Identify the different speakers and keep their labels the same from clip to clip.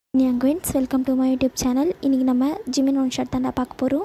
Speaker 1: N queens welcome to my YouTube channel இன்றைக்கி நம்ம Jimin one shirt தாண்டா பார்க்க போகிறோம்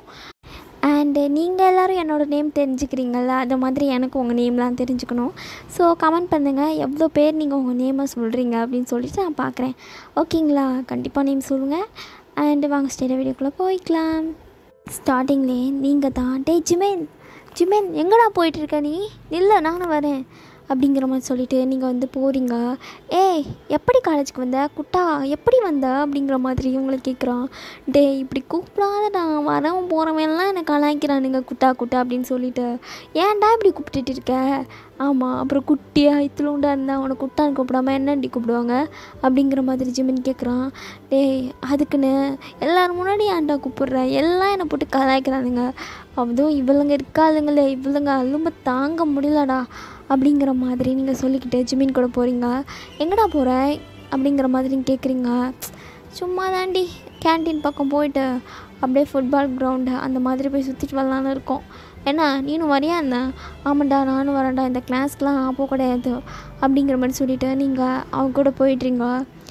Speaker 1: அண்டு நீங்கள் எல்லோரும் என்னோடய நேம் தெரிஞ்சுக்கிறீங்களா அது மாதிரி எனக்கு உங்கள் நேம்லாம் தெரிஞ்சுக்கணும் ஸோ கமெண்ட் பண்ணுங்கள் எவ்வளோ பேர் நீங்கள் உங்கள் நேமை சொல்கிறீங்க அப்படின்னு சொல்லிட்டு நான் பார்க்குறேன் ஓகேங்களா கண்டிப்பாக நேம் சொல்லுங்கள் அண்டு வாங்க ஸ்டேட வீடியோக்குள்ளே போய்க்கலாம் ஸ்டார்டிங்லேயே நீங்கள் தான் டே ஜிமேன் ஜிமேன் எங்கடா போயிட்டுருக்க நீ இல்லை நானும் வரேன் அப்படிங்கிற மாதிரி சொல்லிட்டு நீங்கள் வந்து போகிறீங்க ஏய் எப்படி காலேஜுக்கு வந்த குட்டா எப்படி வந்த அப்படிங்கிற மாதிரி உங்களை கேட்குறான் டே இப்படி கூப்பிடாதடா வரவன் போகிறவன்லாம் என்னை கலாய்க்கிறானுங்க குட்டா குட்டா அப்படின்னு சொல்லிட்டு ஏன்டா இப்படி கூப்பிட்டுட்டு இருக்க ஆமாம் அப்புறம் குட்டியாக இத்திலூண்டா இருந்தால் அவனை குட்டான்னு கூப்பிடாம என்னண்டி கூப்பிடுவாங்க அப்படிங்கிற மாதிரி ஜிமின் கேட்குறான் டேய் அதுக்குன்னு எல்லோரும் முன்னாடி ஏன்டா கூப்பிட்ற எல்லாம் என்னை போட்டு கலாய்க்கிறானுங்க அதுவும் இவளுங்க இருக்காதுங்களே இவளுங்க அலும்ப தாங்க முடியலடா அப்படிங்கிற மாதிரி நீங்கள் சொல்லிக்கிட்டு ஜிமின் கூட போகிறீங்க எங்கடா போகிற அப்படிங்கிற மாதிரி கேட்குறீங்க சும்மா தாண்டி கேன்டீன் பக்கம் போயிட்டு அப்படியே ஃபுட்பால் கிரவுண்டு அந்த மாதிரி போய் சுற்றிட்டு வரலான்னு இருக்கோம் என்ன நீனும் வரியா என்ன ஆமாண்டா நானும் வரேன்டா இந்த கிளாஸ்க்கெலாம் நான் போக கிடையாது அப்படிங்கிற மாதிரி சொல்லிவிட்டு நீங்கள் அவங்க கூட போயிட்டுறீங்க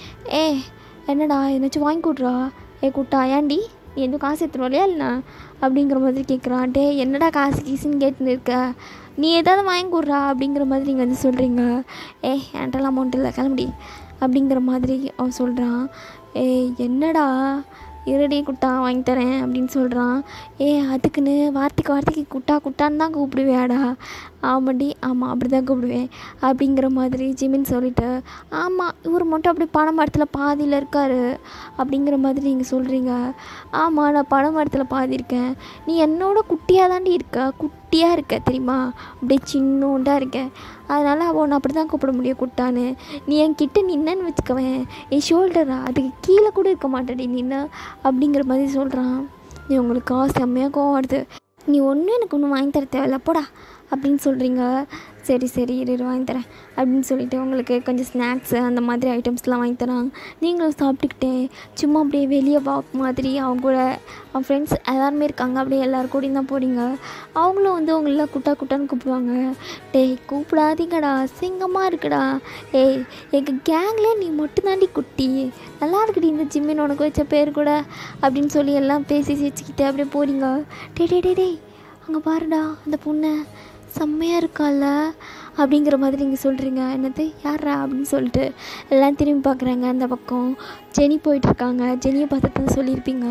Speaker 1: ஏ என்னடா என்னாச்சும் வாங்கி கொடுறா ஏ குட்டா ஏன்டி நீ எதுவும் காசு எடுத்துட்டு வரலையா இல்லை அப்படிங்கிற மாதிரி கேட்குறான் டே என்னடா காசு கீசுன்னு கேட்டுன்னு இருக்க நீ ஏதாவது வாங்கி கொடுறா அப்படிங்கிற மாதிரி நீங்கள் வந்து சொல்கிறீங்க ஏ என்கிட்டலாம் அமௌண்ட் இல்லை கிளம்பி அப்படிங்கிற மாதிரி அவன் சொல்கிறான் ஏ என்னடா இருடி குட்டா வாங்கி தரேன் அப்படின்னு சொல்கிறான் ஏ அதுக்குன்னு வார்த்தைக்கு வார்த்தைக்கு குட்டா குட்டான்னு தான் கூப்பிடுவேடா ஆமாண்டி ஆமாம் அப்படி தான் கூப்பிடுவேன் அப்படிங்கிற மாதிரி ஜிமின் சொல்லிட்டு ஆமாம் இவர் மட்டும் அப்படி பணம் மரத்தில் பாதியில் இருக்கார் அப்படிங்கிற மாதிரி நீங்கள் சொல்கிறீங்க ஆமாம் நான் பணம் மரத்தில் பாதி இருக்கேன் நீ என்னோட குட்டியாக தாண்டி இருக்க குட்டியாக இருக்க தெரியுமா அப்படியே சின்னோண்டாக இருக்க அதனால் அவன் அப்படி தான் கூப்பிட முடியும் குட்டான்னு நீ என் கிட்ட நின்னன்னு வச்சுக்கவேன் என் ஷோல்டரா அதுக்கு கீழே கூட இருக்க மாட்டேடி நின்று அப்படிங்கிற மாதிரி சொல்கிறான் நீ உங்களுக்கு செம்மையாக கோவம் வருது நீ ஒன்றும் எனக்கு ஒன்றும் வாங்கி தர தேவையில்ல போடா அப்படின்னு சொல்கிறீங்க சரி சரி இரு இரு வாங்கி தரேன் அப்படின்னு சொல்லிட்டு உங்களுக்கு கொஞ்சம் ஸ்நாக்ஸு அந்த மாதிரி ஐட்டம்ஸ்லாம் வாங்கி தராங்க நீங்களும் சாப்பிட்டுக்கிட்டே சும்மா அப்படியே வெளியே வாக் மாதிரி அவங்க கூட அவன் ஃப்ரெண்ட்ஸ் எல்லாருமே இருக்காங்க அப்படியே எல்லோரும் கூடயும் தான் போகிறீங்க அவங்களும் வந்து உங்களெலாம் குட்டா குட்டான்னு கூப்பிடுவாங்க டேய் கூப்பிடாதீங்கடா அசிங்கமாக இருக்குடா ஏய் எங்கள் கேங்லேயே நீ மட்டும் தாண்டி குட்டி நல்லா இருக்குடி இந்த ஜிம்மின் உனக்கு வச்ச பேர் கூட அப்படின்னு சொல்லி எல்லாம் பேசி சிரிச்சுக்கிட்டு அப்படியே போகிறீங்க டே டே டே டேய் அங்கே பாருடா அந்த பொண்ணை செம்மையாக இருக்கால அப்படிங்கிற மாதிரி நீங்கள் சொல்கிறீங்க என்னது யாரா அப்படின்னு சொல்லிட்டு எல்லாம் திரும்பி பார்க்குறாங்க அந்த பக்கம் ஜெனி போயிட்டுருக்காங்க ஜெனியை பார்த்து தான் சொல்லியிருப்பீங்க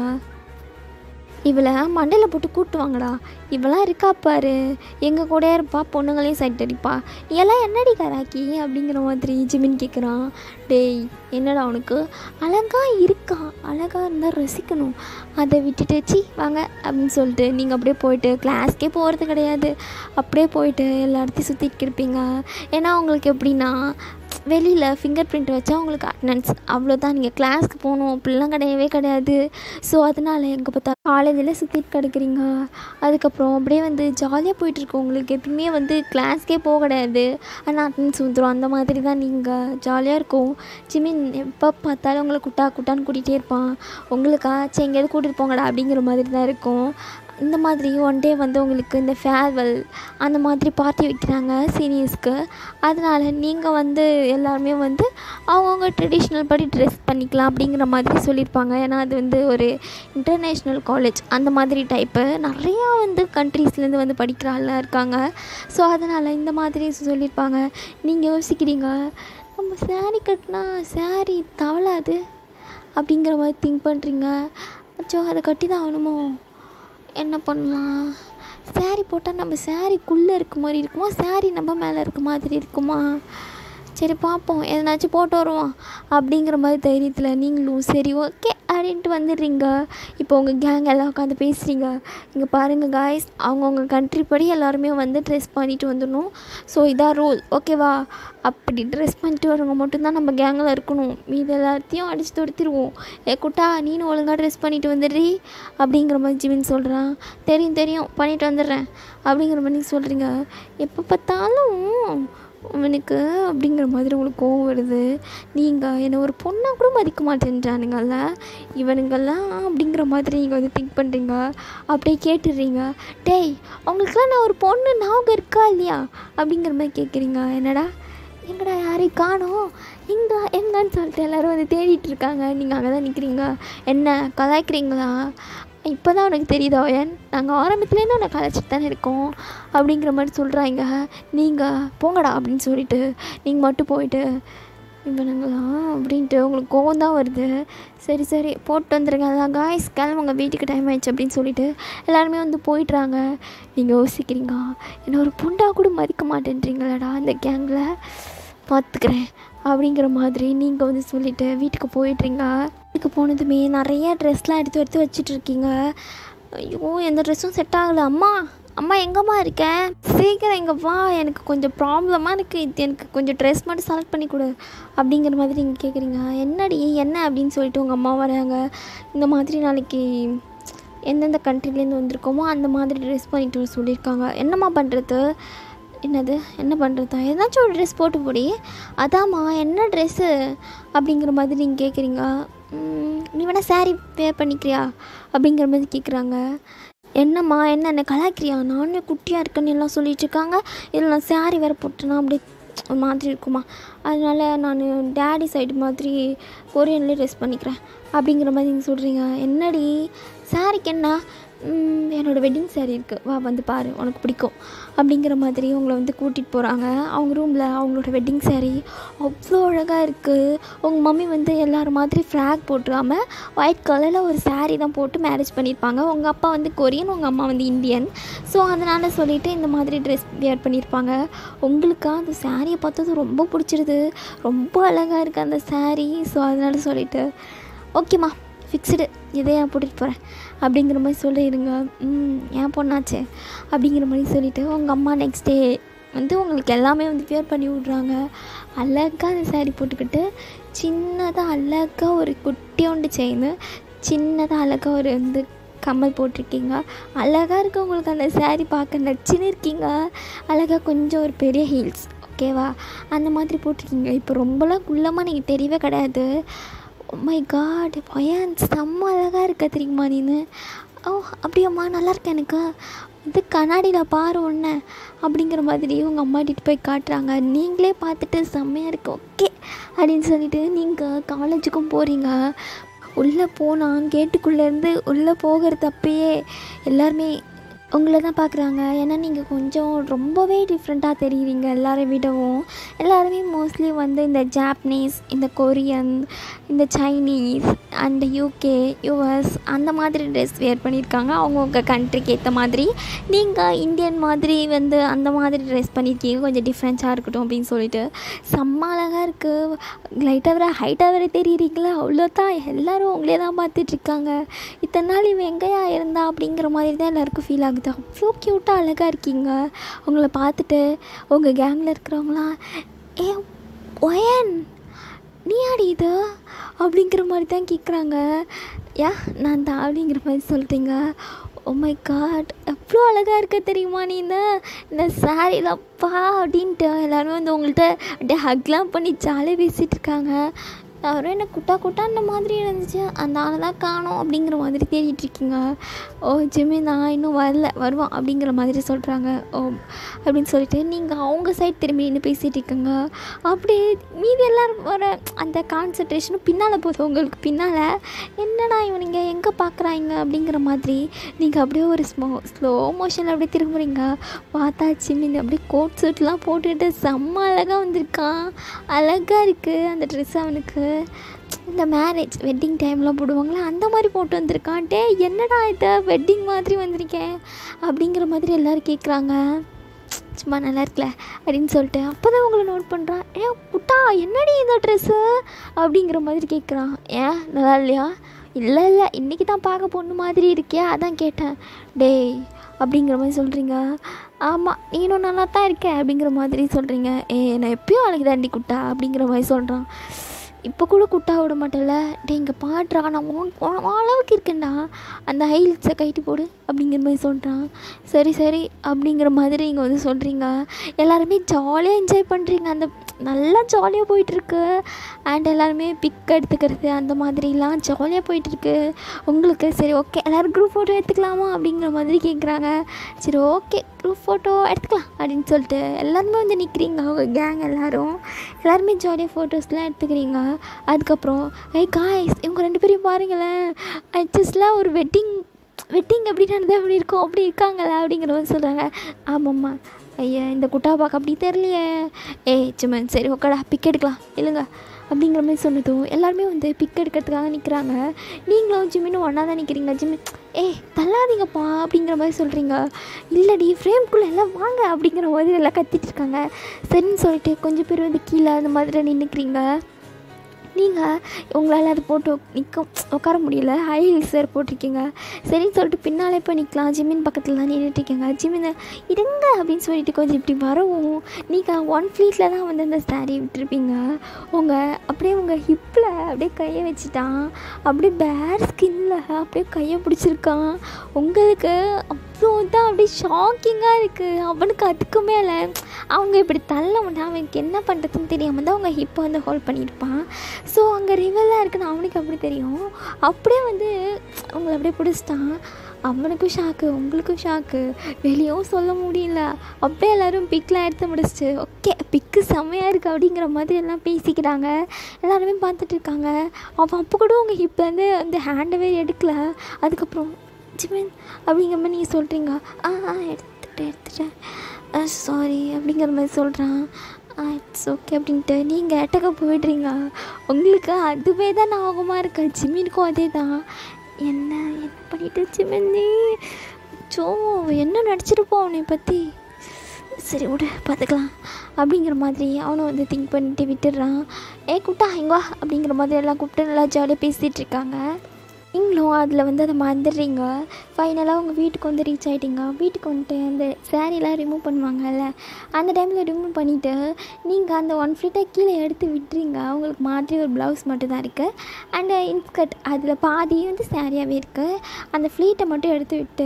Speaker 1: இவளை மண்டையில் போட்டு கூட்டுவாங்கடா இவளாம் இருக்கா பாரு எங்கள் கூட இருப்பா பொண்ணுங்களையும் சைட் அடிப்பா நீ எல்லாம் என்னடி கராக்கி அப்படிங்கிற மாதிரி ஜிமின் கேட்குறான் டேய் என்னடா அவனுக்கு அழகாக இருக்கா அழகாக இருந்தால் ரசிக்கணும் அதை விட்டுட்டு சி வாங்க அப்படின்னு சொல்லிட்டு நீங்கள் அப்படியே போயிட்டு கிளாஸ்க்கே போகிறது கிடையாது அப்படியே போயிட்டு எல்லா இடத்தையும் சுற்றிட்டு இருப்பீங்க ஏன்னா உங்களுக்கு எப்படின்னா வெளியில் ஃபிங்கர் பிரிண்ட் வச்சா உங்களுக்கு அட்டனன்ஸ் அவ்வளோதான் நீங்கள் கிளாஸ்க்கு போகணும் அப்படிலாம் கிடையவே கிடையாது ஸோ அதனால் எங்கே பார்த்தா காலேஜில் சுற்றிட்டு கிடக்குறீங்க அதுக்கப்புறம் அப்படியே வந்து ஜாலியாக போயிட்டுருக்கு உங்களுக்கு எப்பயுமே வந்து கிளாஸ்க்கே போக கிடையாது ஆனால் அட்டனன்ஸ் வந்துடும் அந்த மாதிரி தான் நீங்கள் ஜாலியாக இருக்கும் ஜிமின் எப்போ பார்த்தாலும் உங்களை குட்டா குட்டான்னு கூட்டிகிட்டே இருப்பான் உங்களுக்காச்சும் எங்கேயாவது கூட்டிகிட்டு போங்கடா அப்படிங்கிற மாதிரி தான் இருக்கும் இந்த மாதிரி ஒன் டே வந்து உங்களுக்கு இந்த ஃபேர்வெல் அந்த மாதிரி பார்ட்டி வைக்கிறாங்க சீனியர்ஸ்க்கு அதனால் நீங்கள் வந்து எல்லாருமே வந்து அவங்கவுங்க ட்ரெடிஷ்னல் படி ட்ரெஸ் பண்ணிக்கலாம் அப்படிங்கிற மாதிரி சொல்லியிருப்பாங்க ஏன்னா அது வந்து ஒரு இன்டர்நேஷ்னல் காலேஜ் அந்த மாதிரி டைப்பு நிறையா வந்து கண்ட்ரீஸ்லேருந்து வந்து படிக்கிறாள்லாம் இருக்காங்க ஸோ அதனால் இந்த மாதிரி சொல்லியிருப்பாங்க நீங்கள் யோசிக்கிறீங்க நம்ம சேரீ கட்டினா சேரீ தவளாது அப்படிங்கிற மாதிரி திங்க் பண்ணுறீங்க அச்சோ அதை கட்டி தான் ஆகணுமோ என்ன பண்ணலாம் சேரீ போட்டால் நம்ம சேரீக்குள்ளே இருக்க மாதிரி இருக்குமா சேரீ நம்ம மேலே இருக்க மாதிரி இருக்குமா சரி பார்ப்போம் எதனாச்சும் போட்டு வருவோம் அப்படிங்கிற மாதிரி தைரியத்தில் நீங்களும் சரி ஓகே அப்படின்ட்டு வந்துடுறீங்க இப்போ உங்கள் கேங் எல்லாம் உட்காந்து பேசுகிறீங்க இங்கே பாருங்கள் காய்ஸ் அவங்கவுங்க கண்ட்ரி படி எல்லாருமே வந்து ட்ரெஸ் பண்ணிட்டு வந்துடணும் ஸோ இதான் ரூல் ஓகேவா அப்படி ட்ரெஸ் பண்ணிட்டு வரவங்க மட்டும்தான் நம்ம கேங்கில் இருக்கணும் மீது எல்லாத்தையும் அடித்து தொடுத்துருவோம் ஏ குட்டா நீனும் ஒழுங்காக ட்ரெஸ் பண்ணிட்டு வந்துடுறி அப்படிங்கிற மாதிரி ஜிமின் சொல்கிறான் தெரியும் தெரியும் பண்ணிட்டு வந்துடுறேன் அப்படிங்கிற மாதிரி சொல்கிறீங்க எப்போ பார்த்தாலும் அவனுக்கு அப்படிங்கிற மாதிரி உங்களுக்கு கோவம் வருது நீங்கள் என்னை ஒரு பொண்ணாக கூட மதிக்க மாட்டேன்றானுங்கல்ல இவனுங்கெல்லாம் அப்படிங்கிற மாதிரி நீங்கள் வந்து திங்க் பண்ணுறீங்க அப்படியே கேட்டுடுறீங்க டேய் அவங்களுக்குலாம் நான் ஒரு பொண்ணு ஞாபகம் இருக்கா இல்லையா அப்படிங்கிற மாதிரி கேட்குறீங்க என்னடா எங்கடா யாரையும் காணோம் எங்கே எங்கன்னு சொல்லிட்டு எல்லோரும் வந்து தேடிட்டு இருக்காங்க நீங்கள் அங்கே தான் நிற்கிறீங்க என்ன கலாய்க்கிறீங்களா இப்போ தான் உனக்கு தெரியுதா ஏன் நாங்கள் ஆரம்பத்துலேருந்து உன்னை கலாய்ச்சிட்டு தானே இருக்கோம் அப்படிங்கிற மாதிரி சொல்கிறாங்க நீங்கள் போங்கடா அப்படின்னு சொல்லிட்டு நீங்கள் மட்டும் போயிட்டு இவனுங்களா அப்படின்ட்டு உங்களுக்கு கோவம் தான் வருது சரி சரி போட்டு வந்துருங்க அதான் காய்ஸ் கிளம்புங்க வீட்டுக்கு டைம் ஆயிடுச்சு அப்படின்னு சொல்லிட்டு எல்லாருமே வந்து போயிட்டுறாங்க நீங்கள் யோசிக்கிறீங்க என்ன ஒரு புண்டா கூட மதிக்க மாட்டேன்றீங்களாடா இந்த கேங்கில் பார்த்துக்கிறேன் அப்படிங்கிற மாதிரி நீங்கள் வந்து சொல்லிவிட்டு வீட்டுக்கு போயிட்டுறீங்க வீட்டுக்கு போனதுமே நிறைய ட்ரெஸ்லாம் எடுத்து எடுத்து வச்சுட்டு இருக்கீங்க ஐயோ எந்த ட்ரெஸ்ஸும் செட் ஆகலை அம்மா அம்மா எங்கம்மா இருக்கேன் சீக்கிரம் இங்கே வா எனக்கு கொஞ்சம் ப்ராப்ளமாக இருக்குது இது எனக்கு கொஞ்சம் ட்ரெஸ் மட்டும் செலக்ட் பண்ணி கொடு அப்படிங்கிற மாதிரி நீங்கள் கேட்குறீங்க என்னடி என்ன அப்படின்னு சொல்லிட்டு உங்கள் அம்மா வராங்க இந்த மாதிரி நாளைக்கு எந்தெந்த கண்ட்ரிலேருந்து வந்திருக்கோமோ அந்த மாதிரி ட்ரெஸ் பண்ணிட்டு வர சொல்லியிருக்காங்க என்னம்மா பண்ணுறது என்னது என்ன பண்ணுறதா ஏதாச்சும் ஒரு ட்ரெஸ் போட்டு போடி அதாம்மா என்ன ட்ரெஸ்ஸு அப்படிங்கிற மாதிரி நீங்கள் கேட்குறீங்க "ம், நீ வேணால் saree வேர் பண்ணிக்கிறியா அப்படிங்கிற மாதிரி கேட்குறாங்க என்னம்மா என்ன என்ன கலாய்க்கிறியா நானே குட்டியாக இருக்கேன்னு எல்லாம் சொல்லிட்டு இருக்காங்க இதில் நான் saree வேறு போட்டேன்னா அப்படியே ஒரு மாதிரி இருக்குமா அதனால நான் டேடி சைடு மாதிரி கொரியன்லேயே ட்ரெஸ் பண்ணிக்கிறேன் அப்படிங்கிற மாதிரி நீங்கள் சொல்கிறீங்க என்னடி சாரிக்கு என்ன "ம், என்னோட வெட்டிங் saree இருக்குது வா வந்து பாரு உனக்கு பிடிக்கும் அப்படிங்கிற மாதிரி உங்களை வந்து கூட்டிகிட்டு போகிறாங்க அவங்க ரூமில் அவங்களோட வெட்டிங் saree அவ்வளோ அழகாக இருக்குது உங்கள் மம்மி வந்து எல்லாரும் மாதிரி ஃப்ராக் போட்டுக்காம ஒயிட் கலரில் ஒரு saree தான் போட்டு மேரேஜ் பண்ணியிருப்பாங்க உங்கள் அப்பா வந்து கொரியன் உங்கள் அம்மா வந்து இந்தியன் ஸோ அதனால் சொல்லிவிட்டு இந்த மாதிரி ட்ரெஸ் வியர் பண்ணியிருப்பாங்க உங்களுக்கு அந்த சாரியை பார்த்தது ரொம்ப பிடிச்சிருது ரொம்ப அழகாக இருக்குது அந்த saree ஸோ அதனால் சொல்லிவிட்டு ஓகேம்மா ஃபிக்ஸ்டு இதே நான் போட்டுட்டு போகிறேன் அப்படிங்கிற மாதிரி சொல்லிடுங்க ம் ஏன் பொண்ணாச்சே அப்படிங்கிற மாதிரி சொல்லிவிட்டு உங்கள் அம்மா நெக்ஸ்ட் டே வந்து உங்களுக்கு எல்லாமே வந்து வியர் பண்ணி விட்றாங்க அழகாக அந்த saree போட்டுக்கிட்டு சின்னதாக அழகாக ஒரு குட்டியோண்டு செயின் சின்னதாக அழகாக ஒரு வந்து கம்மல் போட்டிருக்கீங்க அழகாக இருக்கு உங்களுக்கு அந்த saree பார்க்க நச்சுன்னு இருக்கீங்க அழகாக கொஞ்சம் ஒரு பெரிய ஹீல்ஸ் ஓகேவா அந்த மாதிரி போட்டிருக்கீங்க இப்போ ரொம்பலாம் குள்ளமாக நீங்கள் தெரியவே கிடையாது மை காட் பையன் செம்ம அழகாக இருக்க தெரியுமா நீனு ஓ அப்படியாம்மா நல்லா இருக்கேன் எனக்கு இது கண்ணாடியில் பாரு ஒன்று அப்படிங்கிற மாதிரி உங்கள் அம்மா கிட்ட போய் காட்டுறாங்க நீங்களே பார்த்துட்டு செம்மையாக இருக்கு ஓகே அப்படின்னு சொல்லிட்டு நீங்கள் காலேஜுக்கும் போகிறீங்க உள்ளே போனால் கேட்டுக்குள்ளேருந்து உள்ளே போகிறது அப்பயே எல்லாருமே உங்களை தான் பார்க்குறாங்க ஏன்னா நீங்கள் கொஞ்சம் ரொம்பவே டிஃப்ரெண்ட்டாக தெரியுறீங்க எல்லாரையும் விடவும் எல்லாருமே மோஸ்ட்லி வந்து இந்த ஜாப்பனீஸ் இந்த கொரியன் இந்த சைனீஸ் அண்ட் யூகே யூஎஸ் அந்த மாதிரி ட்ரெஸ் வேர் பண்ணியிருக்காங்க அவங்கவுங்க கண்ட்ரிக்கு ஏற்ற மாதிரி நீங்கள் இந்தியன் மாதிரி வந்து அந்த மாதிரி ட்ரெஸ் பண்ணியிருக்கீங்க கொஞ்சம் டிஃப்ரெண்ட்ஸாக இருக்கட்டும் அப்படின்னு சொல்லிட்டு செம்ம அழகாக இருக்குது லைட்டாக வேறு ஹைட்டாக வேறு தெரியுறீங்களா அவ்வளோதான் எல்லோரும் உங்களே தான் பார்த்துட்ருக்காங்க இத்தனை நாள் இவன் எங்கேயா இருந்தா அப்படிங்கிற மாதிரி தான் எல்லாருக்கும் ஃபீல் ஆகுது அவ்வளோ க்யூட்டாக அழகாக இருக்கீங்க உங்களை பார்த்துட்டு உங்கள் கேங்கில் இருக்கிறவங்களாம் ஏ ஒயன் நீ ஆடி இது அப்படிங்கிற மாதிரி தான் கேட்குறாங்க யா நான் தான் அப்படிங்கிற மாதிரி சொல்லிட்டீங்க ஓ மை காட் எவ்வளோ அழகாக இருக்க தெரியுமா நீ இந்த இந்த சாரீலாம் பா அப்படின்ட்டு எல்லாருமே வந்து உங்கள்கிட்ட அப்படியே ஹக்லாம் பண்ணி ஜாலியாக பேசிகிட்டு இருக்காங்க அவரும் என்ன குட்டா குட்டான்ற மாதிரி இருந்துச்சு அந்த ஆளை தான் காணோம் அப்படிங்கிற மாதிரி தேடிட்டு இருக்கீங்க ஓ ஜிம்மி நான் இன்னும் வரல வருவான் அப்படிங்கிற மாதிரி சொல்கிறாங்க ஓ அப்படின்னு சொல்லிட்டு நீங்கள் அவங்க சைட் திரும்பி நின்று பேசிகிட்டு இருக்கீங்க அப்படியே மீதி எல்லாரும் வர அந்த கான்சன்ட்ரேஷனும் பின்னால் போகுது உங்களுக்கு பின்னால் என்னடா இவனுங்க எங்கே பார்க்குறாங்க அப்படிங்கிற மாதிரி நீங்கள் அப்படியே ஒரு ஸ்மோ ஸ்லோ மோஷனில் அப்படியே திரும்புறீங்க பார்த்தா ஜிம்மி அப்படியே கோட் சூட்லாம் போட்டுட்டு செம்ம அழகாக வந்திருக்கான் அழகாக இருக்குது அந்த ட்ரெஸ் அவனுக்கு இந்த மேரேஜ் வெட்டிங் டைம்லாம் போடுவாங்களே அந்த மாதிரி போட்டு வந்திருக்கான் டே என்னடா இது வெட்டிங் மாதிரி வந்திருக்கேன் அப்படிங்கிற மாதிரி எல்லோரும் கேட்குறாங்க சும்மா நல்லா இருக்குல்ல அப்படின்னு சொல்லிட்டு அப்போ தான் உங்களை நோட் பண்ணுறான் ஏ குட்டா என்னடி இந்த ட்ரெஸ்ஸு அப்படிங்கிற மாதிரி கேட்குறான் ஏன் நல்லா இல்லையா இல்லை இல்லை இன்றைக்கி தான் பார்க்க பொண்ணு மாதிரி இருக்கியா அதான் கேட்டேன் டேய் அப்படிங்கிற மாதிரி சொல்கிறீங்க ஆமாம் நீனும் நல்லா தான் இருக்க அப்படிங்கிற மாதிரி சொல்கிறீங்க ஏ நான் எப்பயும் அழகு தாண்டி குட்டா அப்படிங்கிற மாதிரி சொல்கிறான் இப்போ கூட குட்டா விட மாட்டேல டே இங்கே பாடுறா நான் உன் உன் அளவுக்கு இருக்கேன்டா அந்த ஹைல்ஸை கைட்டு போடு அப்படிங்கிற மாதிரி சொல்கிறான் சரி சரி அப்படிங்கிற மாதிரி இங்கே வந்து சொல்கிறீங்க எல்லாருமே ஜாலியாக என்ஜாய் பண்ணுறீங்க அந்த நல்லா ஜாலியாக போயிட்டுருக்கு அண்ட் எல்லாருமே பிக் எடுத்துக்கிறது அந்த மாதிரிலாம் ஜாலியாக போயிட்டுருக்கு உங்களுக்கு சரி ஓகே எல்லோரும் குரூப் ஃபோட்டோ எடுத்துக்கலாமா அப்படிங்கிற மாதிரி கேட்குறாங்க சரி ஓகே குரூப் ஃபோட்டோ எடுத்துக்கலாம் அப்படின்னு சொல்லிட்டு எல்லாருமே வந்து நிற்கிறீங்க அவங்க கேங் எல்லோரும் எல்லாருமே ஜாலியாக ஃபோட்டோஸ்லாம் எடுத்துக்கிறீங்க அதுக்கப்புறம் ஐ காய்ஸ் இவங்க ரெண்டு பேரையும் பாருங்களேன் ஜஸ்ட்லாம் ஒரு வெட்டிங் வெட்டிங் எப்படி நடந்தால் எப்படி இருக்கும் அப்படி இருக்காங்களா அப்படிங்கிற மாதிரி சொல்கிறாங்க ஆமாம்மா ஐயா இந்த குட்டா பார்க்க அப்படி தெரியலையே ஏய் சும்மன் சரி ஓகேடா பிக் எடுக்கலாம் இல்லைங்க அப்படிங்கிற மாதிரி சொன்னதும் எல்லாருமே வந்து பிக் எடுக்கிறதுக்காக நிற்கிறாங்க நீங்களும் ஜிம்மினும் ஒன்றா தான் நிற்கிறீங்க ஜிம்மின் ஏய் தள்ளாதீங்கப்பா அப்படிங்கிற மாதிரி சொல்கிறீங்க இல்லடி ஃப்ரேம்குள்ளே எல்லாம் வாங்க அப்படிங்கிற மாதிரி எல்லாம் கத்திட்டு இருக்காங்க சரின்னு சொல்லிட்டு கொஞ்சம் பேர் வந்து கீழே அந்த மாதிரி நின்றுக்கிறீங்க நீங்கள் உங்களால் அது போட்டு நிற்க உட்கார முடியல ஹை ஹீல்ஸ் வேறு போட்டிருக்கீங்க சரின்னு சொல்லிட்டு பின்னாலே போய் நிற்கலாம் ஜிம்மின் பக்கத்தில் தான் நின்றுட்டுருக்கீங்க ஜிம்மின் இருங்க அப்படின்னு சொல்லிட்டு கொஞ்சம் இப்படி வரவும் நீங்கள் ஒன் ஃப்ளீட்டில் தான் வந்து அந்த சாரீ விட்டுருப்பீங்க உங்கள் அப்படியே உங்கள் ஹிப்பில் அப்படியே கையை வச்சுட்டான் அப்படியே பேர் ஸ்கின்னில் அப்படியே கையை பிடிச்சிருக்கான் உங்களுக்கு அவ்வளோ தான் அப்படியே ஷாக்கிங்காக இருக்குது அவனுக்கு அதுக்கு மேலே அவங்க இப்படி தள்ள மாட்டான் அவனுக்கு என்ன பண்ணுறதுன்னு தெரியாமல் தான் அவங்க ஹிப்பை வந்து ஹோல்ட் பண்ணியிருப்பான் ஸோ அங்கே ரிவலாக இருக்குன்னு அவனுக்கு அப்படி தெரியும் அப்படியே வந்து அவங்கள அப்படியே பிடிச்சிட்டான் அவனுக்கும் ஷாக்கு உங்களுக்கும் ஷாக்கு வெளியவும் சொல்ல முடியல அப்படியே எல்லோரும் பிக்லாம் எடுத்து முடிச்சிட்டு ஓகே பிக்கு செம்மையாக இருக்குது அப்படிங்கிற மாதிரி எல்லாம் பேசிக்கிறாங்க எல்லாருமே பார்த்துட்டு இருக்காங்க அவன் அப்போ கூட உங்கள் ஹிப்லேருந்து அந்த ஹேண்டவே எடுக்கல அதுக்கப்புறம் ஜிமன் அப்படிங்கிற மாதிரி நீங்கள் சொல்கிறீங்க ஆ ஆ எடுத்துட்டேன் எடுத்துட்டேன் சாரி அப்படிங்கிற மாதிரி சொல்கிறான் இட்ஸ் ஓகே அப்படின்ட்டு நீங்கள் எட்டக்க போயிடுறீங்க உங்களுக்கு அதுவே தான் ஞாபகமாக இருக்கு ஜிமினுக்கும் அதே தான் என்ன என்ன பண்ணிட்டு ஜிமின் நீ சோ என்ன நடிச்சிருப்போம் அவனை பற்றி சரி விடு பார்த்துக்கலாம் அப்படிங்கிற மாதிரி அவனை வந்து திங்க் பண்ணிட்டு விட்டுடுறான் ஏ கூட்டா இங்கே வா அப்படிங்கிற மாதிரி எல்லாம் கூப்பிட்டு நல்லா ஜாலியாக பேசிகிட்டு இருக்காங்க நீங்களும் அதில் வந்து அதை மறந்துடுறீங்க ஃபைனலாக உங்கள் வீட்டுக்கு வந்து ரீச் ஆகிட்டீங்க வீட்டுக்கு வந்துட்டு அந்த சாரீலாம் ரிமூவ் பண்ணுவாங்கல்ல அந்த டைமில் ரிமூவ் பண்ணிவிட்டு நீங்கள் அந்த ஒன் ஃப்ளீட்டை கீழே எடுத்து விட்டுறீங்க உங்களுக்கு மாதிரி ஒரு ப்ளவுஸ் மட்டும் தான் இருக்குது அண்டு இன்ஸ்கர்ட் அதில் பாதி வந்து சாரியாகவே இருக்குது அந்த ஃப்ளீட்டை மட்டும் எடுத்து விட்டு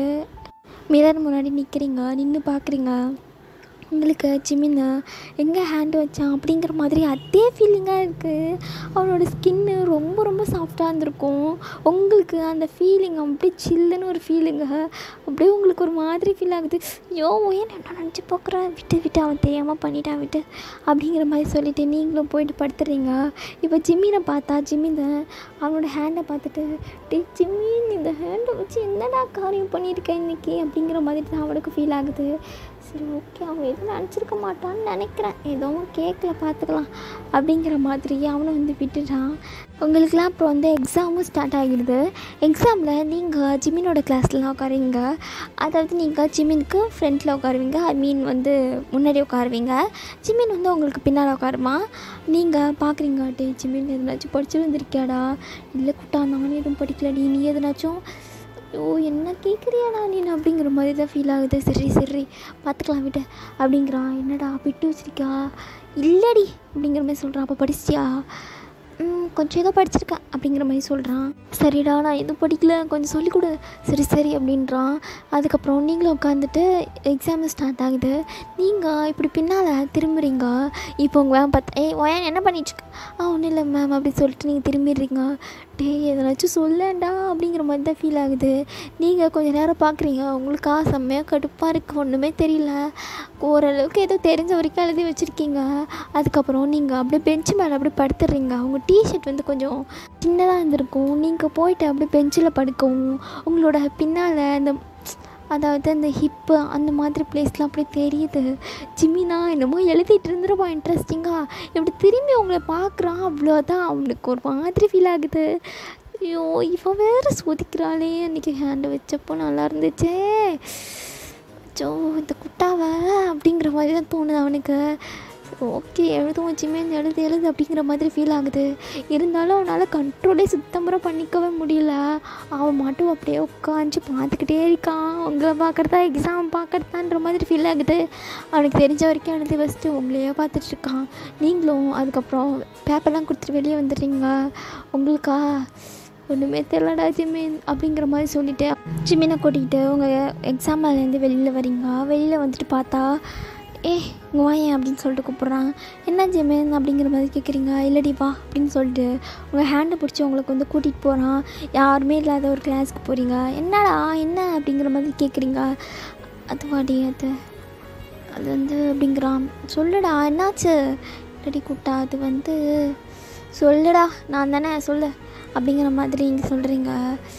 Speaker 1: மிரர் முன்னாடி நிற்கிறீங்க நின்று பார்க்குறீங்க உங்களுக்கு ஜிமின்னு எங்கே ஹேண்டு வச்சான் அப்படிங்கிற மாதிரி அதே ஃபீலிங்காக இருக்குது அவனோட ஸ்கின்னு ரொம்ப ரொம்ப சாஃப்டாக இருந்திருக்கும் உங்களுக்கு அந்த ஃபீலிங் அப்படியே சில்லுன்னு ஒரு ஃபீலிங்க அப்படியே உங்களுக்கு ஒரு மாதிரி ஃபீல் ஆகுது ஐயோ ஏன் நான் நினச்சி பார்க்குறேன் விட்டு விட்டு அவன் தெரியாமல் பண்ணிட்டான் விட்டு அப்படிங்கிற மாதிரி சொல்லிவிட்டு நீங்களும் போயிட்டு படுத்துறீங்க இப்போ ஜிம்மினை பார்த்தா ஜிம்மினை அவனோட ஹேண்டை பார்த்துட்டு டே ஜிம்மின் இந்த ஹேண்டை வச்சு என்னடா காரியம் பண்ணியிருக்கேன் இன்றைக்கி அப்படிங்கிற மாதிரி தான் அவனுக்கு ஃபீல் ஆகுது சரி ஓகே அவன் எதுவும் நினச்சிருக்க மாட்டான்னு நினைக்கிறேன் எதுவும் கேட்கல பார்த்துக்கலாம் அப்படிங்கிற மாதிரி அவனும் வந்து விட்டுட்டான் உங்களுக்குலாம் அப்புறம் வந்து எக்ஸாமும் ஸ்டார்ட் ஆகிடுது எக்ஸாமில் நீங்கள் ஜிமினோட கிளாஸ்லாம் உட்காருவீங்க அதாவது நீங்கள் ஜிமினுக்கு ஃப்ரண்ட்டில் உட்காருவீங்க ஐ மீன் வந்து முன்னாடி உட்காருவீங்க ஜிமின் வந்து உங்களுக்கு பின்னால் உட்காருமா நீங்கள் பார்க்குறீங்க டே ஜிமின் எதுனாச்சும் படிச்சுட்டு வந்திருக்கியாடா இல்லை குட்டா நானும் எதுவும் படிக்கலடி நீ எதுனாச்சும் ஓ என்ன கேட்குறியாடா நீ அப்படிங்கிற மாதிரி தான் ஃபீல் ஆகுது சரி சரி பார்த்துக்கலாம் விட்டு அப்படிங்கிறான் என்னடா விட்டு வச்சிருக்கா இல்லடி அப்படிங்கிற மாதிரி சொல்கிறான் அப்போ படிச்சிட்டியா ம், கொஞ்சம் ஏதோ படிச்சிருக்கேன் அப்படிங்கிற மாதிரி சொல்கிறான் சரிடா நான் எதுவும் படிக்கல கொஞ்சம் சொல்லிக் கொடு சரி சரி அப்படின்றான் அதுக்கப்புறம் நீங்களும் உட்காந்துட்டு எக்ஸாம் ஸ்டார்ட் ஆகுது நீங்கள் இப்படி பின்னால் திரும்புறீங்க இப்போ உங்கள் மேம் பார்த்து ஏய் ஒயன் என்ன பண்ணிட்டுருக்க ஆ ஒன்றும் இல்லை மேம் அப்படி சொல்லிட்டு நீங்கள் திரும்பிடுறீங்க டேய் எதனாச்சும் சொல்லேன்டா அப்படிங்கிற மாதிரி தான் ஃபீல் ஆகுது நீங்கள் கொஞ்சம் நேரம் பார்க்குறீங்க உங்களுக்கா செம்மையாக கடுப்பாக இருக்குது ஒன்றுமே தெரியல ஓரளவுக்கு ஏதோ தெரிஞ்ச வரைக்கும் எழுதி வச்சுருக்கீங்க அதுக்கப்புறம் நீங்கள் அப்படியே பெஞ்சு மேலே அப்படியே படுத்துடுறீங்க உங்கள் டிஷர்ட் வந்து கொஞ்சம் சின்னதாக இருந்திருக்கும் நீங்கள் போயிட்டு அப்படியே பெஞ்சில் படுக்கவும் உங்களோட பின்னால் அந்த அதாவது அந்த ஹிப்பு அந்த மாதிரி பிளேஸ்லாம் அப்படியே தெரியுது ஜிமினா என்னமோ எழுதிட்டு இருந்துருப்பான் இன்ட்ரெஸ்டிங்காக இப்படி திரும்பி உங்களை பார்க்குறான் அவ்வளோதான் அவனுக்கு ஒரு மாதிரி ஃபீல் ஆகுது ஐயோ இவன் வேறு சோதிக்கிறாளே அன்றைக்கி ஹேண்டு வச்சப்போ நல்லா இருந்துச்சே அச்சோ இந்த குட்டாவை அப்படிங்கிற மாதிரி தான் தோணுது அவனுக்கு ஓகே எழுதுவோம் ஜிமேன் எழுது எழுது அப்படிங்கிற மாதிரி ஃபீல் ஆகுது இருந்தாலும் அவனால் கண்ட்ரோலே சுத்தமாக பண்ணிக்கவே முடியல அவன் மட்டும் அப்படியே உட்காந்து பார்த்துக்கிட்டே இருக்கான் உங்களை பார்க்குறதா எக்ஸாம் பார்க்குறதான்ற மாதிரி ஃபீல் ஆகுது அவனுக்கு தெரிஞ்ச வரைக்கும் எழுதி வச்சுட்டு உங்களையே பார்த்துட்டு இருக்கான் நீங்களும் அதுக்கப்புறம் பேப்பர்லாம் கொடுத்துட்டு வெளியே வந்துடுறீங்க உங்களுக்கா ஒன்றுமே தெரிலடா ஜிமின் அப்படிங்கிற மாதிரி சொல்லிட்டு ஜிமினை கூட்டிகிட்டு உங்கள் எக்ஸாம்லேருந்து வெளியில் வரீங்க வெளியில் வந்துட்டு பார்த்தா ஏ இங்கே வாயேன் அப்படின்னு சொல்லிட்டு கூப்பிட்றான் என்ன ஜிமின் அப்படிங்கிற மாதிரி கேட்குறீங்க இல்லடி வா அப்படின்னு சொல்லிட்டு உங்கள் ஹேண்டை பிடிச்சி உங்களுக்கு வந்து கூட்டிகிட்டு போகிறான் யாருமே இல்லாத ஒரு கிளாஸ்க்கு போகிறீங்க என்னடா என்ன அப்படிங்கிற மாதிரி கேட்குறீங்க அதுவாடி அது அது வந்து அப்படிங்கிறான் சொல்லுடா என்னாச்சு ரெடி குட்டா அது வந்து சொல்லுடா நான் தானே சொல்லு அப்படிங்கிற மாதிரி நீங்கள் சொல்கிறீங்க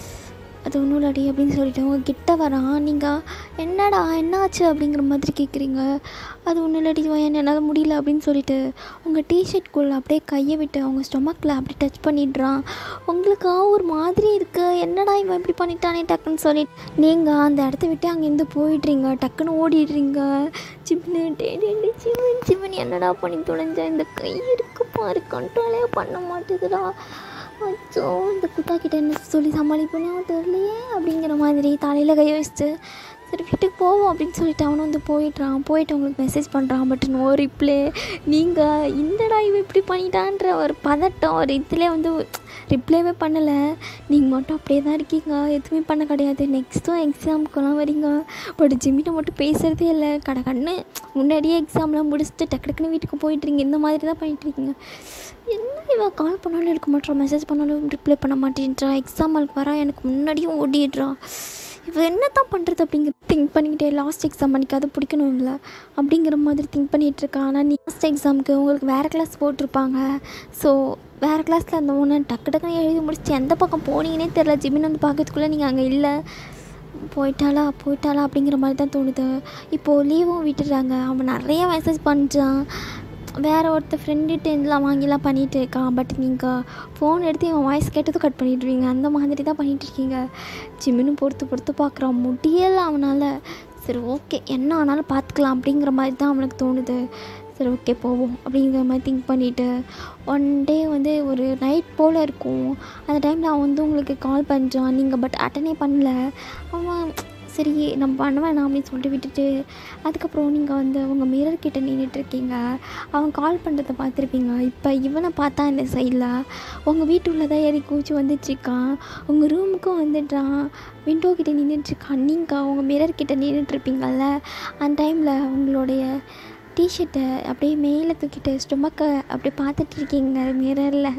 Speaker 1: அது ஒன்றும் இல்லடி அப்படின்னு சொல்லிட்டு அவங்க கிட்ட வரான் நீங்கள் என்னடா என்னாச்சு அப்படிங்கிற மாதிரி கேட்குறீங்க அது ஒன்றும் இல்லடி வயன் என்னால் முடியல அப்படின்னு சொல்லிட்டு உங்கள் டிஷர்ட்குள்ளே அப்படியே கையை விட்டு அவங்க ஸ்டொமக்கில் அப்படி டச் பண்ணிடுறான் உங்களுக்கு ஒரு மாதிரி இருக்குது என்னடா இவன் இப்படி பண்ணிட்டானே டக்குன்னு சொல்லி நீங்கள் அந்த இடத்த விட்டு அங்கேருந்து போயிடுறீங்க டக்குன்னு ஓடிடுறீங்க சிம்னு டே டே டே சிவன் சிவன் என்னடா பண்ணி தொலைஞ்ச இந்த கை இருக்கு பாரு கண்ட்ரோலே பண்ண மாட்டேதுடா அச்சோ இந்த குத்தா கிட்ட என்ன சொல்லி சமாளிப்பேனோ தெரியலையே அப்படிங்கிற மாதிரி தலையில் கை வச்சுட்டு சரி வீட்டுக்கு போவோம் அப்படின்னு சொல்லிட்டு அவனும் வந்து போயிடுறான் போயிட்டு உங்களுக்கு மெசேஜ் பண்ணுறான் பட் நோ ரிப்ளே நீங்கள் இந்தடா இவன் இப்படி பண்ணிட்டான்ற ஒரு பதட்டம் ஒரு இதில் வந்து ரிப்ளைவே பண்ணலை நீங்கள் மட்டும் அப்படியே தான் இருக்கீங்க எதுவுமே பண்ண கிடையாது நெக்ஸ்ட்டும் எக்ஸாமுக்கெல்லாம் வரீங்க பட் ஜிம்மிட்ட மட்டும் பேசுகிறதே இல்லை கடை கண்ணு முன்னாடியே எக்ஸாம்லாம் முடிச்சுட்டு டக்கு டக்குன்னு வீட்டுக்கு போயிட்டுருங்க இந்த மாதிரி தான் பண்ணிட்டு இருக்கீங்க என்ன இவன் கால் பண்ணாலும் எடுக்க மாட்டான் மெசேஜ் பண்ணாலும் ரிப்ளை பண்ண மாட்டேன்றா எக்ஸாம் ஹாலுக்கு வரா எனக்கு முன்னாடியும் ஓடிடுறா இவ என்ன தான் பண்ணுறது அப்படிங்கிற திங்க் பண்ணிக்கிட்டே லாஸ்ட் எக்ஸாம் அன்றைக்கி அது பிடிக்கணும் இல்லை அப்படிங்கிற மாதிரி திங்க் பண்ணிகிட்டு இருக்கா ஆனால் நீ லாஸ்ட் எக்ஸாமுக்கு உங்களுக்கு வேறு கிளாஸ் போட்டிருப்பாங்க ஸோ வேறு கிளாஸில் அந்த ஒன்று டக்கு டக்குன்னு எழுதி முடிச்சுட்டு எந்த பக்கம் போனீங்கன்னே தெரில ஜிமின் வந்து பார்க்கறதுக்குள்ளே நீங்கள் அங்கே இல்லை போயிட்டாளா போயிட்டாளா அப்படிங்கிற மாதிரி தான் தோணுது இப்போது லீவும் விட்டுடுறாங்க அவன் நிறைய மெசேஜ் பண்ணுறான் வேறு ஒருத்தர் ஃப்ரெண்டுகிட்ட இதெல்லாம் வாங்கிலாம் பண்ணிகிட்டு இருக்கான் பட் நீங்கள் ஃபோன் எடுத்து இவன் வாய்ஸ் கேட்டதும் கட் பண்ணிடுவீங்க அந்த மாதிரி தான் பண்ணிகிட்டு இருக்கீங்க ஜிம்மின்னு பொறுத்து பொறுத்து பார்க்குறான் முடியலை அவனால் சரி ஓகே என்ன ஆனாலும் பார்த்துக்கலாம் அப்படிங்கிற மாதிரி தான் அவனுக்கு தோணுது சரி ஓகே போவோம் அப்படிங்கிற மாதிரி திங்க் பண்ணிவிட்டு ஒன் டே வந்து ஒரு நைட் போல் இருக்கும் அந்த டைமில் அவன் வந்து உங்களுக்கு கால் பண்ணுறான் நீங்கள் பட் அட்டனே பண்ணல அவன் சரி நம்ம பண்ண வேணாம் அப்படின்னு சொல்லிட்டு விட்டுட்டு அதுக்கப்புறம் நீங்கள் வந்து உங்கள் மிரர் கிட்ட நின்றுட்டுருக்கீங்க அவன் கால் பண்ணுறத பார்த்துருப்பீங்க இப்போ இவனை பார்த்தா இந்த சைடில் உங்கள் வீட்டுள்ள தான் ஏறி கூச்சி வந்துட்டுருக்கான் உங்கள் ரூமுக்கும் வந்துட்டான் விண்டோ கிட்டே நின்றுட்டுருக்கான் நீங்கள் உங்கள் மிரர் கிட்ட நின்றுட்டுருப்பீங்கள்ல அந்த டைமில் உங்களுடைய டிஷர்ட்டை அப்படியே மேலே தூக்கிட்டு ஸ்டொமக்கை அப்படியே பார்த்துட்டு இருக்கீங்க மிரரில்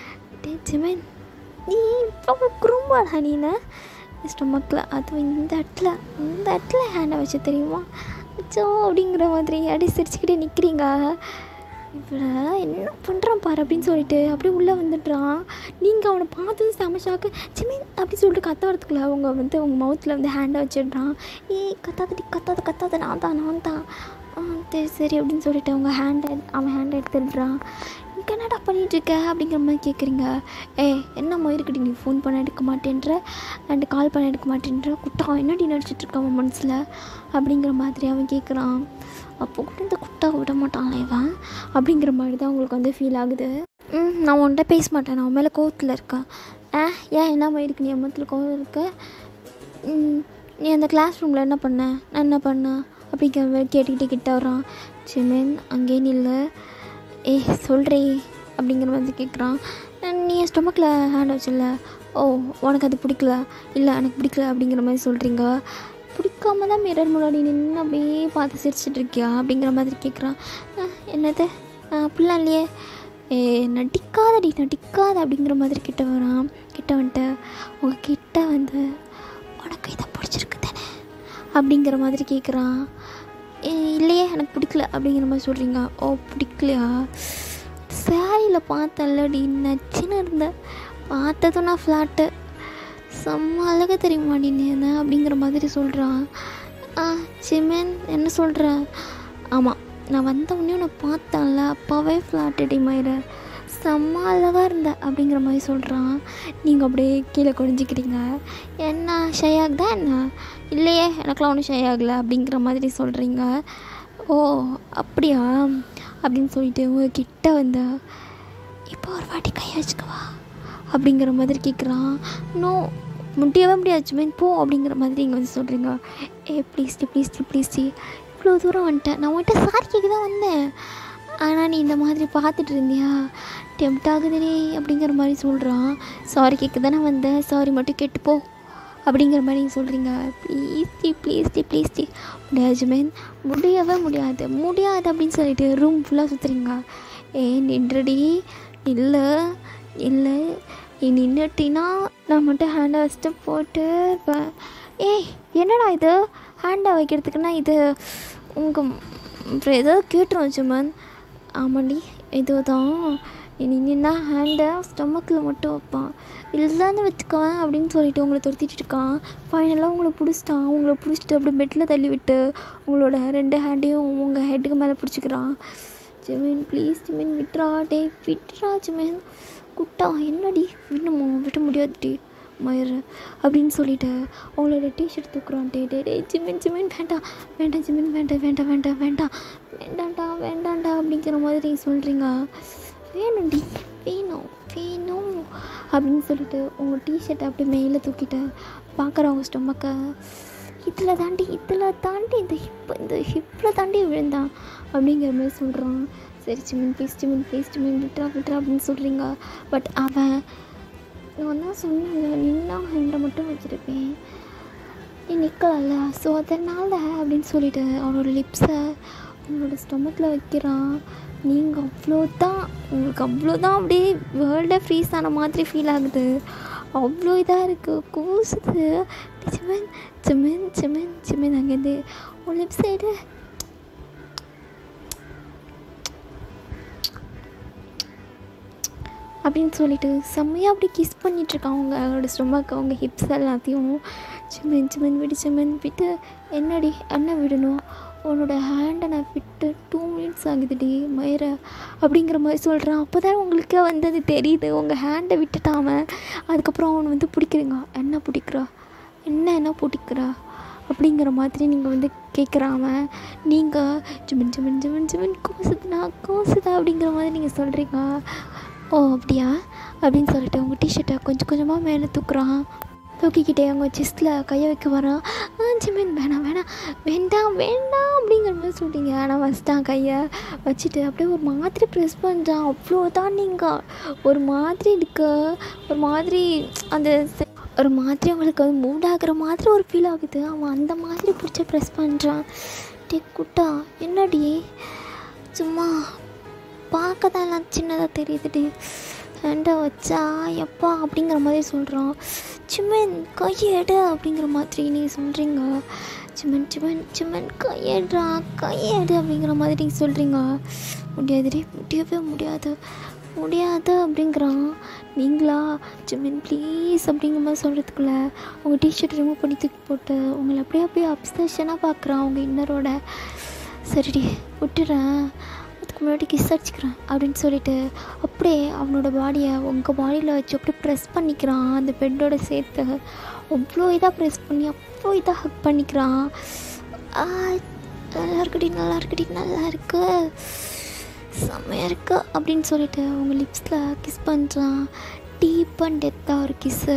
Speaker 1: டே ஜிமன் நீ ரொம்ப குறும்பாடா நீனு ஸ்டொமக்கில் அதுவும் இந்த இடத்துல இந்த இடத்துல ஹேண்டை வச்சு தெரியுமா அச்சோ அப்படிங்கிற மாதிரி அடி சிரிச்சுக்கிட்டே நிற்கிறீங்க இவ்வளோ என்ன பண்ணுறான் பாரு அப்படின்னு சொல்லிட்டு அப்படியே உள்ளே வந்துடுறான் நீங்கள் அவனை பார்த்ததும் செம ஷாக்கு சிமின் அப்படி சொல்லிட்டு கத்த வரத்துக்குள்ள அவங்க வந்து அவங்க மவுத்தில் வந்து ஹேண்டை வச்சிடுறான் ஏய் கத்தாதடி கத்தாத கத்தாத நான் தான் நான் தான் ஆ சரி சரி அப்படின்னு சொல்லிட்டு அவங்க ஹேண்டை அவன் ஹேண்டை எடுத்துடுறான் இங்கே என்னடா பண்ணிகிட்ருக்க அப்படிங்கிற மாதிரி கேட்குறீங்க ஏ என்னம்மா இருக்குடி நீ ஃபோன் பண்ண எடுக்க மாட்டேன்ற அண்டு கால் பண்ண எடுக்க மாட்டேன்ற குட்டா என்னடி நடிச்சிட்ருக்கான் அவன் மனசில் அப்படிங்கிற மாதிரி அவன் கேட்குறான் அப்போ கூட இந்த குட்டா விட மாட்டான்ல இவன் அப்படிங்கிற மாதிரி தான் உங்களுக்கு வந்து ஃபீல் ஆகுது ம் நான் உன்கிட்ட பேச மாட்டேன் நான் உன் மேலே கோவத்தில் இருக்கேன் ஆ ஏன் என்ன இருக்கு நீ எம்மத்தில் கோவம் இருக்க ம், நீ அந்த கிளாஸ் ரூமில் என்ன பண்ண நான் என்ன பண்ணேன் அப்படிங்கிற மாதிரி கேட்டுக்கிட்டே கிட்ட வரான் சிமேன் அங்கேயே நில்லு ஏ சொல்கிறே அப்படிங்கிற மாதிரி கேட்குறான் நீ என் ஸ்டொமக்கில் ஹேண்ட் வச்சில்ல ஓ உனக்கு அது பிடிக்கல இல்லை எனக்கு பிடிக்கல அப்படிங்கிற மாதிரி சொல்கிறீங்க பிடிக்காம தான் மிரர் முன்னாடி நின்று அப்படியே பார்த்து சிரிச்சிட்டு இருக்கியா அப்படிங்கிற மாதிரி கேட்குறான் "அஹ், என்னது அஹ், அப்படிலாம் இல்லையே ஏ நடிக்காதடி நடிக்காத அப்படிங்கிற மாதிரி கிட்ட வரான் கிட்ட வந்துட்டு உங்கள் கிட்ட வந்து உனக்கு இதை பிடிச்சிருக்கு தானே அப்படிங்கிற மாதிரி கேட்குறான் "ஏ, இல்லையே எனக்கு பிடிக்கல அப்படிங்கிற மாதிரி சொல்கிறீங்க ஓ பிடிக்கலையா சாரியில் பார்த்தல்லடி நச்சுன்னு இருந்தேன் பார்த்ததும் நான் ஃப்ளாட்டு செம்ம அழகாக தெரியுமாடி நீ என்ன அப்படிங்கிற மாதிரி சொல்கிறான் ஆ சிமேன் என்ன சொல்கிற ஆமாம் நான் வந்த உடனே உன்னை பார்த்தேன்ல அப்பாவே ஃப்ளாட்டடி மயிர செம்ம அழகாக இருந்த அப்படிங்கிற மாதிரி சொல்கிறான் நீங்கள் அப்படியே கீழே குடிஞ்சிக்கிறீங்க என்ன ஷையாக் தான் என்ன இல்லையே எனக்கெலாம் ஒன்றும் ஷையாகலை அப்படிங்கிற மாதிரி சொல்கிறீங்க ஓ அப்படியா அப்படின்னு சொல்லிட்டு உங்கள் கிட்ட வந்த இப்போ ஒரு வாட்டி கை வச்சுக்கவா அப்படிங்கிற மாதிரி கேட்குறான் நோ முடியவே முடியாது மீன் போ அப்படிங்கிற மாதிரி நீங்கள் வந்து சொல்கிறீங்க ஏ ப்ளீஸ் டி ப்ளீஸ் டி ப்ளீஸ் டி இவ்வளோ தூரம் வந்துட்டேன் நான் உன்கிட்ட சாரி கேட்க தான் வந்தேன் ஆனால் நீ இந்த மாதிரி பார்த்துட்டு இருந்தியா டெம்ட் ஆகுதுனே அப்படிங்கிற மாதிரி சொல்கிறான் சாரி கேட்க தானே வந்தேன் சாரி மட்டும் கேட்டு போ அப்படிங்கிற மாதிரி நீங்கள் சொல்கிறீங்க ப்ளீஸ் டி ப்ளீஸ் டி ப்ளீஸ் டி முடியாது மீன் முடியவே முடியாது முடியாது அப்படின்னு சொல்லிட்டு ரூம் ஃபுல்லாக சுற்றுறீங்க ஏ நின்றுடி இல்லை இல்லை நீ நின்றுட்டினா நான் மட்டும் ஹேண்டை வச்சுட்டு போட்டு இருப்பேன் ஏய் என்னடா இது ஹேண்டை வைக்கிறதுக்குன்னா இது உங்கள் அப்புறம் ஏதாவது கேட்டுரும் சுமன் ஆமாண்டி இதுதான் இனின்னா ஹேண்டை ஸ்டொமக்கில் மட்டும் வைப்பான் இல்லைன்னு வச்சுக்கோவேன் அப்படின்னு சொல்லிட்டு உங்களை துரத்திட்டு இருக்கான் ஃபைனலாக உங்களை பிடிச்சிட்டான் உங்களை பிடிச்சிட்டு அப்படியே பெட்டில் தள்ளி விட்டு உங்களோட ரெண்டு ஹேண்டையும் உங்கள் ஹெட்டுக்கு மேலே பிடிச்சிக்கிறான் ஜிமின் ப்ளீஸ் ஜிமின் விட்றா டே விட்றா ஜிமின் குட்டா என்னடி விடணுமோ விட முடியாதுடி மயிறு அப்படின்னு சொல்லிட்டு அவங்களோட டிஷர்ட் தூக்குறான் டே டே டே ஜிமின் ஜிமின் வேண்டாம் வேண்டாம் ஜிமின் வேண்டாம் வேண்டாம் வேண்டாம் வேண்டாம் வேண்டாம்டா வேண்டாம்டா அப்படிங்கிற மாதிரி நீங்கள் சொல்கிறீங்க வேணும்டி வேணும் வேணும் அப்படின்னு சொல்லிட்டு உங்கள் டிஷர்ட்டை அப்படியே மேலே தூக்கிட்டு பார்க்குறவங்க ஸ்டொமக்கை இதில் தாண்டி இதில் தாண்டி இந்த ஹிப் இந்த ஹிப்பில் தாண்டி விழுந்தான் அப்படிங்கிற மாதிரி சொல்கிறான் சரி Jimin please Jimin please Jimin விட்ரா விட்ரா அப்படின்னு சொல்கிறீங்க பட் அவன் நான் தான் சொன்னேன்ல நின்னா ஹேண்டை மட்டும் வச்சுருப்பேன் நீ நிற்கல ஸோ அதனால் அப்படின்னு சொல்லிட்டு அவனோட லிப்ஸை உங்களோட ஸ்டொமக்கில் வைக்கிறான் நீங்கள் அவ்வளோ தான் உங்களுக்கு அவ்வளோ தான் அப்படியே வேர்ல்டே ஃப்ரீஸ் ஆன மாதிரி ஃபீல் ஆகுது அவ்வளோ இதாக இருக்குது கூசுது சிமன் சிமன் சிமன் சிமன் அங்கேருந்து உன் லிப் சைடு அப்படின்னு சொல்லிட்டு செம்மையாக அப்படி கிஸ் பண்ணிகிட்ருக்கான் அவங்க அவங்களோட ஸ்டொமக் அவங்க ஹிப்ஸ் எல்லாத்தையும் சிமன் சிமன் விடு சிமன் விட்டு என்னடி என்ன விடணும் உன்னோட ஹேண்டை நான் விட்டு டூ மினிட்ஸ் ஆகுதுடி மயிர அப்படிங்கிற மாதிரி சொல்கிறான் அப்போ தான் உங்களுக்கே வந்து அது தெரியுது உங்கள் ஹேண்டை விட்டுட்டாம அதுக்கப்புறம் அவனை வந்து பிடிக்கிறீங்க என்ன பிடிக்கிறா என்ன என்ன பிடிக்கிறா அப்படிங்கிற மாதிரி நீங்கள் வந்து கேட்குறாம நீங்கள் ஜிமின் ஜிமின் ஜிமின் ஜிமின் கோசுதுனா கோசுதா அப்படிங்கிற மாதிரி நீங்கள் சொல்கிறீங்க ஓ அப்படியா அப்படின்னு சொல்லிட்டு உங்கள் டிஷர்ட்டை கொஞ்சம் கொஞ்சமாக மேலே தூக்குறான் தூக்கிக்கிட்டே அவங்க செஸ்ட்டில் கையை வைக்க வரான் ஆ ஜிமின் வேணாம் வேணாம் வேண்டாம் வேண்டாம் அப்படிங்கிற மாதிரி சொல்லிட்டீங்க ஆனால் வச்சிட்டான் கையை வச்சுட்டு அப்படியே ஒரு மாதிரி ப்ரெஸ் பண்ணுறான் அவ்வளோதான் நீங்கள் ஒரு மாதிரி இருக்க ஒரு மாதிரி அந்த செ- ஒரு மாதிரி அவங்களுக்கு வந்து மூட் ஆகுற மாதிரி ஒரு ஃபீல் ஆகுது அவன் அந்த மாதிரி பிடிச்சி ப்ரெஸ் பண்ணுறான் டே குட்டா என்னடி சும்மா பார்க்க தான் எல்லாம் சின்னதாக தெரியுதுடி ஹேண்டை வச்சா எப்பா அப்படிங்கிற மாதிரி சொல்கிறான் சிம்மன் கையெடு அப்படிங்கிற மாதிரி நீங்கள் சொல்கிறீங்க சிம்மன் சிம்மன் சிம்மன் கையெடுறா கையெடு அப்படிங்கிற மாதிரி நீங்கள் சொல்கிறீங்க முடியாதுடி முடியவே முடியாது முடியாது அப்படிங்கிறான் நீங்களா ஜிமின் ப்ளீஸ் அப்படிங்கிற மாதிரி சொல்கிறதுக்குள்ள உங்கள் டிஷர்ட் ரிமூவ் பண்ணி தூக்கி போட்டு உங்களை அப்படியே அப்படியே அப்சஷனாக பார்க்குறான் அவங்க இன்னரோட சரிடி விட்டுறேன் அதுக்கு முன்னாடி கிஸ் அடிச்சுக்கிறேன் அப்படின்னு சொல்லிட்டு அப்படியே அவனோட பாடியை உங்கள் பாடியில் வச்சு அப்படியே ப்ரெஸ் பண்ணிக்கிறான் அந்த பெட்டோட சேர்த்து அவ்வளோ இதாக ப்ரெஸ் பண்ணி அவ்வளோ இதாக ஹக் பண்ணிக்கிறான் ஆ, நல்லா இருக்குடி நல்லா இருக்குடி நல்லா இருக்கு செம்மையாக இருக்கு அப்படின்னு சொல்லிட்டு அவங்க லிப்ஸில் கிஸ் பண்ணுறான் டீப் அண்ட் டெத்தாக ஒரு கிஸ்ஸு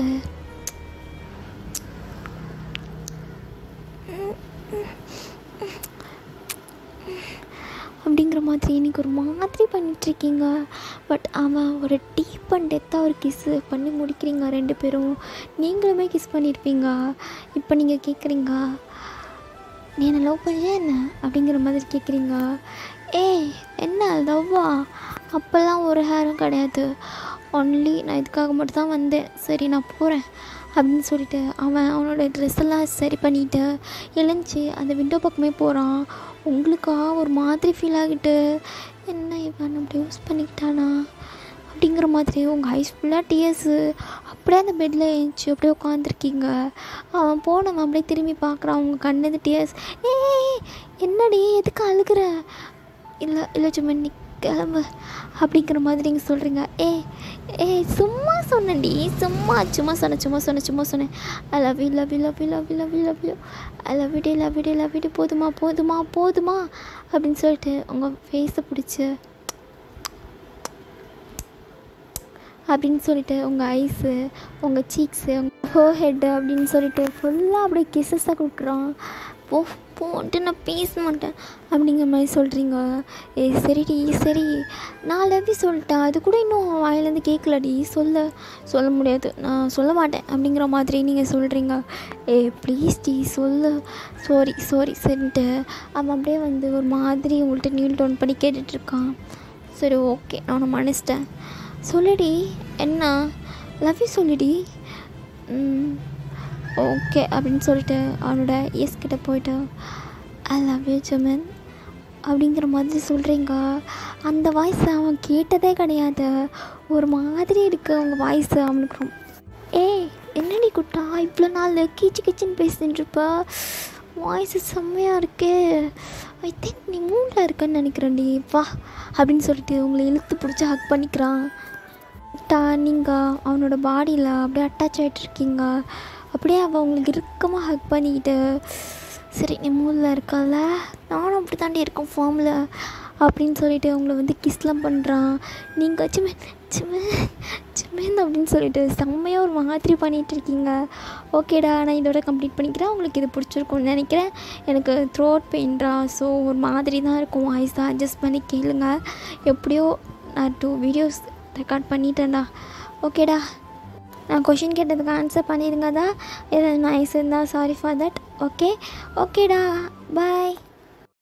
Speaker 1: அப்படிங்கிற மாதிரி இன்னைக்கு ஒரு மாதிரி பண்ணிகிட்ருக்கீங்க பட் அவன் ஒரு டீப் அண்ட் டெத்தாக ஒரு கிஸ்ஸு பண்ணி முடிக்கிறீங்க ரெண்டு பேரும் நீங்களுமே கிஸ் பண்ணியிருப்பீங்க இப்போ நீங்கள் கேட்குறீங்க நீ என்ன லவ் பண்ணியா என்ன அப்படிங்கிற மாதிரி கேட்குறீங்க ஏய் என்ன லவ்வா அப்போல்லாம் ஒரு ஹேரும் கிடையாது ஒன்லி நான் இதுக்காக மட்டும் தான் வந்தேன் சரி நான் போகிறேன் அப்படின்னு சொல்லிட்டு அவன் அவனோட ட்ரெஸ் எல்லாம் சரி பண்ணிட்டு எழுந்துச்சு அந்த விண்டோ பக்கமே போகிறான் உங்களுக்கா ஒரு மாதிரி ஃபீல் ஆகிட்டு என்ன இவன் அப்படி யூஸ் பண்ணிக்கிட்டானா அப்படிங்கிற மாதிரி உங்கள் ஐஸ் ஃபுல்லாக டியர்ஸு அப்படியே அந்த பெட்டில் எழுந்துச்சு அப்படியே உட்காந்துருக்கீங்க அவன் போனவன் அப்படியே திரும்பி பார்க்குறான் அவங்க கண்ணது டியர்ஸ் ஏய் என்னடி எதுக்கு அழுகுற இல்லை இல்லை சும்மா நீ கிளம்பு அப்படிங்கிற மாதிரி நீங்கள் சொல்கிறீங்க ஏ ஏ சும்மா சொன்னேன்டி சும்மா சும்மா சொன்னேன் சும்மா சொன்னேன் சும்மா சொன்னேன் I love you love you love you love you love you love you I love you love you love you போதுமா போதுமா போதுமா அப்படின்னு சொல்லிட்டு உங்கள் ஃபேஸை பிடிச்சி அப்படின்னு சொல்லிட்டு உங்கள் ஐஸு உங்கள் சீக்ஸு உங்கள் ஹோ ஹெட்டு அப்படின்னு சொல்லிட்டு ஃபுல்லாக அப்படியே கிசஸாக கொடுக்குறான் போ போன்ட்டு நான் பேச மாட்டேன் அப்படிங்கிற மாதிரி சொல்கிறீங்க ஏ சரிடி சரி நான் லவ்வி சொல்லிட்டேன் அது கூட இன்னும் வாயிலேருந்து கேட்கலடி சொல்ல சொல்ல முடியாது நான் சொல்ல மாட்டேன் அப்படிங்கிற மாதிரி நீங்கள் சொல்கிறீங்க ஏ ப்ளீஸ் டி சொல்லு சாரி சாரி சரின்ட்டு அவன் அப்படியே வந்து ஒரு மாதிரி உங்கள்கிட்ட நீல் டவுன் பண்ணி கேட்டுட்ருக்கான் சரி ஓகே நான் உன்னை மன்னிச்சிட்டேன் சொல்லுடி என்ன லவ் யூ சொல்லுடி ஓகே ஓகே அப்படின்னு சொல்லிட்டு அவனோட எஸ் கிட்ட போயிட்டு ஐ லவ் யூ ஜிமின் அப்படிங்கிற மாதிரி சொல்கிறீங்க அந்த வாய்ஸ் அவன் கேட்டதே கிடையாது ஒரு மாதிரி இருக்குது அவங்க வாய்ஸ் அவனுக்கு ரொம்ப ஏய் என்னடி குட்டா இவ்வளோ நாள் கீச்சு கிச்சின்னு பேசிட்டு இருப்ப வாய்ஸ் செம்மையாக இருக்கே ஐ திங்க் நீ மூடில் இருக்கன்னு நினைக்கிறேன்டி வா அப்படின்னு சொல்லிட்டு உங்களை இழுத்து பிடிச்சி ஹக் பண்ணிக்கிறான் டா நீங்கள் அவனோட பாடியில் அப்படியே அட்டாச் ஆகிட்டு இருக்கீங்க அப்படியே அவள் உங்களுக்கு இறுக்கமாக ஹக் பண்ணிக்கிட்டு சரி நீ மூடில் இருக்கல நானும் அப்படி தாண்டி இருக்கேன் ஃபார்மில் அப்படின்னு சொல்லிட்டு அவங்கள வந்து கிஸ்லாம் பண்ணுறான் நீங்கள் சிமன் சிமன் சிமன் அப்படின்னு சொல்லிட்டு செம்மையாக ஒரு மாதிரி பண்ணிகிட்டு இருக்கீங்க ஓகேடா நான் இதோட கம்ப்ளீட் பண்ணிக்கிறேன் உங்களுக்கு இது பிடிச்சிருக்கும்னு நினைக்கிறேன் எனக்கு த்ரோட் பெயின்ரா ஸோ ஒரு மாதிரி தான் இருக்கும் வாய்ஸ் தான் அட்ஜஸ்ட் பண்ணி கேளுங்க எப்படியோ நான் டூ வீடியோஸ் ரெக்கார்ட் பண்ணிட்டேன்டா ஓகேடா நான் கொஷின் கேட்டதுக்கு ஆன்சர் பண்ணிடுங்க தான் எதாவது நாய்ஸ் இருந்தால் சாரி ஃபார் தட் ஓகே ஓகேடா பாய்